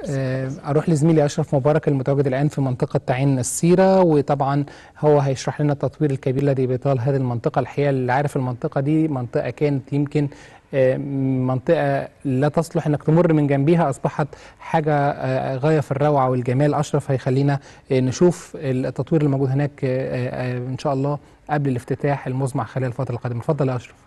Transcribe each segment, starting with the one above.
آه، اروح لزميلي اشرف مبارك المتواجد الان في منطقه تعين السيره وطبعا هو هيشرح لنا التطوير الكبير الذي بيطال هذه المنطقه الحقيقه اللي عارف المنطقه دي منطقه كانت يمكن آه، منطقه لا تصلح انك تمر من جنبها اصبحت حاجه آه، غايه في الروعه والجمال اشرف هيخلينا آه، نشوف التطوير الموجود هناك آه، آه، ان شاء الله قبل الافتتاح المزمع خلال الفتره القادمه اتفضل يا اشرف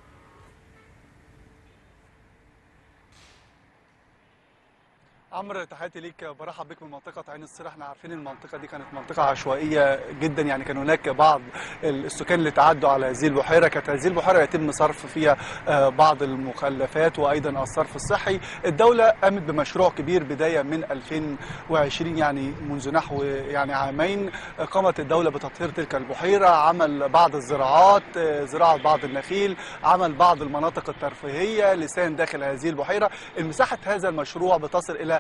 عمرو تحياتي ليك برحب بك من منطقة عين السيرة احنا عارفين المنطقة دي كانت منطقة عشوائية جدا يعني كان هناك بعض السكان اللي تعدوا على هذه البحيرة كانت هذه البحيرة يتم صرف فيها آه، بعض المخلفات وأيضا الصرف الصحي الدولة قامت بمشروع كبير بداية من 2020 يعني منذ نحو يعني عامين قامت الدولة بتطهير تلك البحيرة عمل بعض الزراعات آه، زراعة بعض النخيل عمل بعض المناطق الترفيهية لسان داخل هذه البحيرة المساحة هذا المشروع بتصل إلى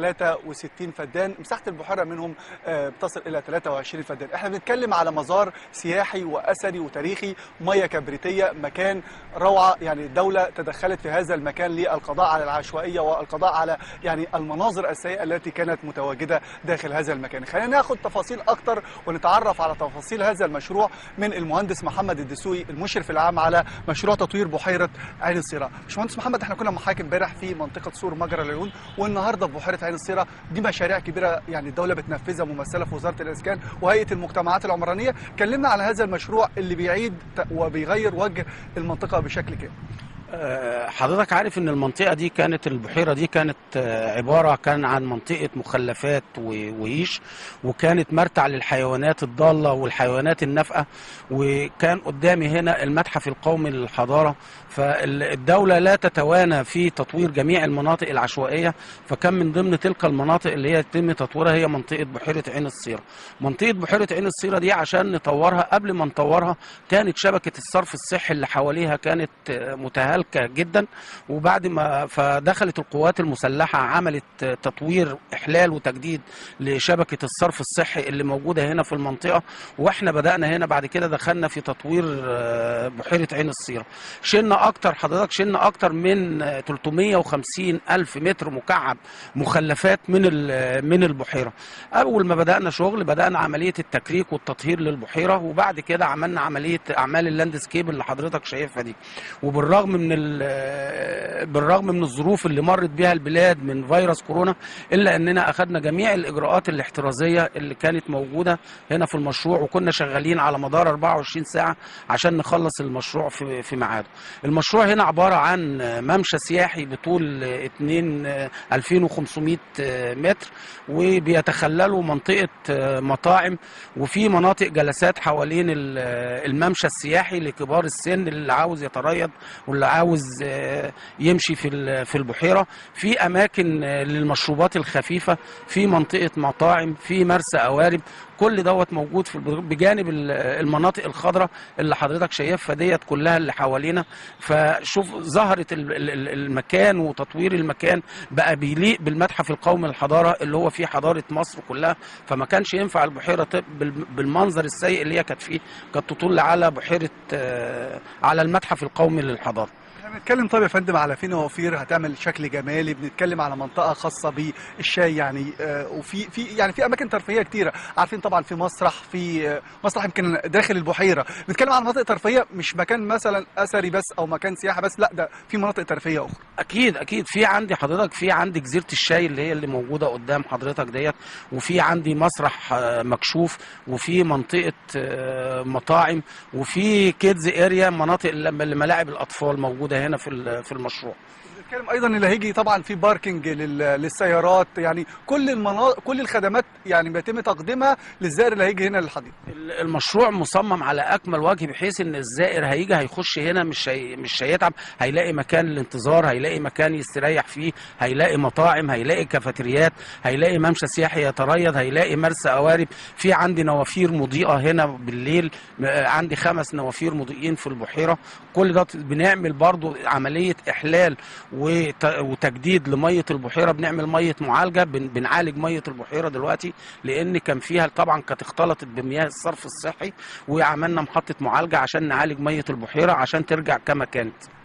63 فدان مساحة البحيرة منهم آه، بتصل إلى 23 فدان احنا بنتكلم على مزار سياحي وأثري وتاريخي مياه كبريتية مكان روعة يعني الدولة تدخلت في هذا المكان للقضاء على العشوائية والقضاء على يعني المناظر السيئة التي كانت متواجدة داخل هذا المكان خلينا ناخد تفاصيل أكتر ونتعرف على تفاصيل هذا المشروع من المهندس محمد الدسوقي المشرف العام على مشروع تطوير بحيرة عين السيرة باشمهندس محمد احنا كنا محاكي امبارح في منطقة سور مجرى العيون والنهارده في بحيره عين السيره دي مشاريع كبيره يعني الدوله بتنفذها ممثله في وزاره الاسكان وهيئه المجتمعات العمرانيه كلمنا على هذا المشروع اللي بيعيد ت- وبيغير وجه المنطقه بشكل كامل آه، حضرتك عارف ان المنطقه دي كانت البحيره دي كانت آه، عباره كان عن منطقه مخلفات و- وهيش وكانت مرتع للحيوانات الضاله والحيوانات النافقه وكان قدامي هنا المتحف القومي للحضاره فالدوله لا تتوانى في تطوير جميع المناطق العشوائيه فكان من ضمن تلك المناطق اللي هي يتم تطويرها هي منطقه بحيره عين السيره منطقه بحيره عين السيره دي عشان نطورها قبل ما نطورها كانت شبكه الصرف الصحي اللي حواليها كانت آه، متهالكه جدا وبعد ما فدخلت القوات المسلحه عملت آه، تطوير احلال وتجديد لشبكه الصرف الصحي اللي موجوده هنا في المنطقه واحنا بدانا هنا بعد كده دخلنا في تطوير آه، بحيره عين السيره شلنا اكتر حضرتك شلنا اكتر من آه، 350 الف متر مكعب مخلفات من ال- من البحيره اول ما بدانا شغل بدانا عمليه التكريك والتطهير للبحيره وبعد كده عملنا عمليه اعمال اللاندسكيب اللي حضرتك شايفها دي وبالرغم من ال- بالرغم من الظروف اللي مرت بها البلاد من فيروس كورونا الا اننا اخذنا جميع الاجراءات الاحترازيه اللي كانت موجوده هنا في المشروع وكنا شغالين على مدار 24 ساعه عشان نخلص المشروع في في ميعاده المشروع هنا عباره عن ممشى سياحي بطول 2 2500 متر وبيتخلله منطقه مطاعم وفي مناطق جلسات حوالين ال- الممشى السياحي لكبار السن اللي عاوز يتريض واللي عاوز آه، يمشي في ال- في البحيره في اماكن آه، للمشروبات الخفيفه في منطقه مطاعم في مرسى قوارب كل دوت موجود في الب- بجانب ال- المناطق الخضراء اللي حضرتك شايفها ديت كلها اللي حوالينا فشوف ظهرت ال- ال- ال- المكان وتطوير المكان بقى بيليق بالمتحف القومي للحضاره اللي هو فيه حضاره مصر كلها فما كانش ينفع البحيره تب- بال- بالمنظر السيء اللي هي كانت فيه كانت تطل على بحيره آه، على المتحف القومي للحضاره احنا بنتكلم طيب يا فندم على في نوافير هتعمل شكل جمالي بنتكلم على منطقه خاصه بالشاي يعني آه، وفي في يعني في اماكن ترفيهيه كتيره عارفين طبعا في مسرح في آه، مسرح يمكن داخل البحيره بنتكلم عن مناطق ترفيهيه مش مكان مثلا اثري بس او مكان سياحه بس لا ده في مناطق ترفيهيه اخرى اكيد اكيد في عندي حضرتك في عندي جزيره الشاي اللي هي اللي موجوده قدام حضرتك ديت وفي عندي مسرح آه، مكشوف وفي منطقه آه، مطاعم وفي كيدز اريا مناطق اللي ملاعب الاطفال موجوده هنا في ال- في المشروع بنتكلم ايضا اللي هيجي طبعا في باركينج لل- للسيارات يعني كل المنا... كل الخدمات يعني بيتم تقديمها للزائر اللي هيجي هنا للحديقه المشروع مصمم على اكمل وجه بحيث ان الزائر هيجي هيخش هنا مش هي... مش هيتعب هيلاقي مكان للانتظار هيلاقي مكان يستريح فيه هيلاقي مطاعم هيلاقي كافيتريات هيلاقي ممشى سياحي يتريض هيلاقي مرسى قوارب في عندي نوافير مضيئه هنا بالليل آه، عندي خمس نوافير مضيئين في البحيره كل ده بنعمل برضو عمليه احلال وت... وتجديد لميه البحيره بنعمل ميه معالجه بن... بنعالج ميه البحيره دلوقتي لان كان فيها طبعا كانت اختلطت بمياه الصرف الصحي وعملنا محطه معالجه عشان نعالج ميه البحيره عشان ترجع كما كانت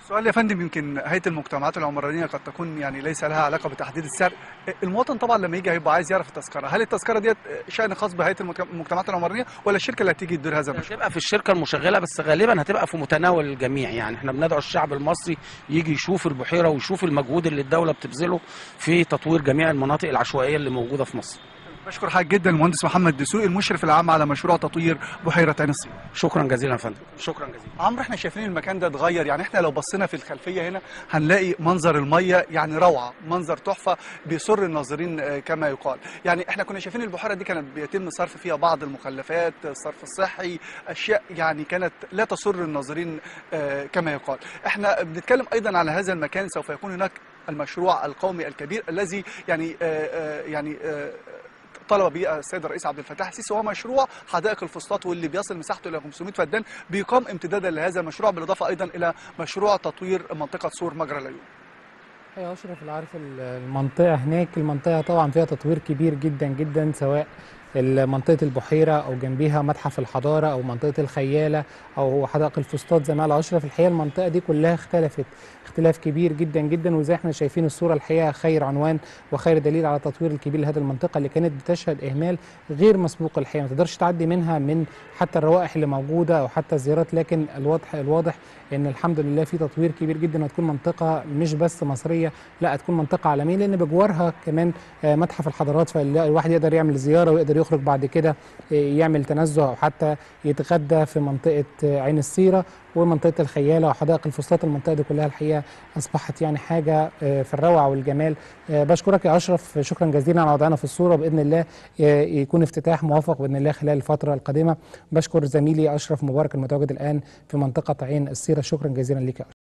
سؤال يا فندم يمكن هيئه المجتمعات العمرانيه قد تكون يعني ليس لها علاقه بتحديد السعر المواطن طبعا لما يجي هيبقى عايز يعرف التذكره هل التذكره ديت شان خاص بهيئه المجت- المجتمعات العمرانيه ولا الشركه اللي هتيجي تدير هذا المشروع هتبقى في الشركه المشغله بس غالبا هتبقى في متناول الجميع يعني احنا بندعو الشعب المصري يجي يشوف البحيره ويشوف المجهود اللي الدوله بتبذله في تطوير جميع المناطق العشوائيه اللي موجوده في مصر بشكر حضرتك جدا المهندس محمد دسوقي المشرف العام على مشروع تطوير بحيره عين الصين شكرا جزيلا يا فندم شكرا جزيلا عمرو احنا شايفين المكان ده اتغير يعني احنا لو بصينا في الخلفيه هنا هنلاقي منظر الميه يعني روعه منظر تحفه بيسر الناظرين آه، كما يقال يعني احنا كنا شايفين البحيره دي كانت بيتم صرف فيها بعض المخلفات الصرف الصحي اشياء يعني كانت لا تسر الناظرين آه، كما يقال احنا بنتكلم ايضا على هذا المكان سوف يكون هناك المشروع القومي الكبير الذي يعني آه، آه، يعني آه، طلب به السيد الرئيس عبد الفتاح السيسي وهو مشروع حدائق الفسطاط واللي بيصل مساحته الى 500 فدان بيقام امتدادا لهذا المشروع بالاضافه ايضا الى مشروع تطوير منطقه سور مجرى العيون. يا اشرف اللي عارف المنطقه هناك المنطقه طبعا فيها تطوير كبير جدا جدا سواء منطقه البحيره او جنبيها متحف الحضاره او منطقه الخياله او حدائق الفسطاط زي ما قال اشرف الحقيقه المنطقه دي كلها اختلفت اختلاف كبير جدا جدا وزي احنا شايفين الصوره الحقيقه خير عنوان وخير دليل على التطوير الكبير لهذه المنطقه اللي كانت بتشهد اهمال غير مسبوق الحقيقه ما تقدرش تعدي منها من حتى الروائح اللي موجوده او حتى الزيارات لكن الواضح الواضح ان الحمد لله في تطوير كبير جدا وهتكون منطقه مش بس مصريه لا هتكون منطقه عالميه لان بجوارها كمان آه، متحف الحضارات فالواحد يقدر يعمل زياره ويقدر يخرج بعد كده آه، يعمل تنزه او حتى يتغدى في منطقه آه، عين السيره ومنطقه الخياله وحدائق الفسطاط المنطقه دي كلها الحقيقه اصبحت يعني حاجه آه، في الروعه والجمال آه، بشكرك يا اشرف شكرا جزيلا على وضعنا في الصوره باذن الله آه، يكون افتتاح موفق باذن الله خلال الفتره القادمه بشكر زميلي اشرف مبارك المتواجد الان في منطقه عين السيره شكرا جزيلا لك يا أشرف.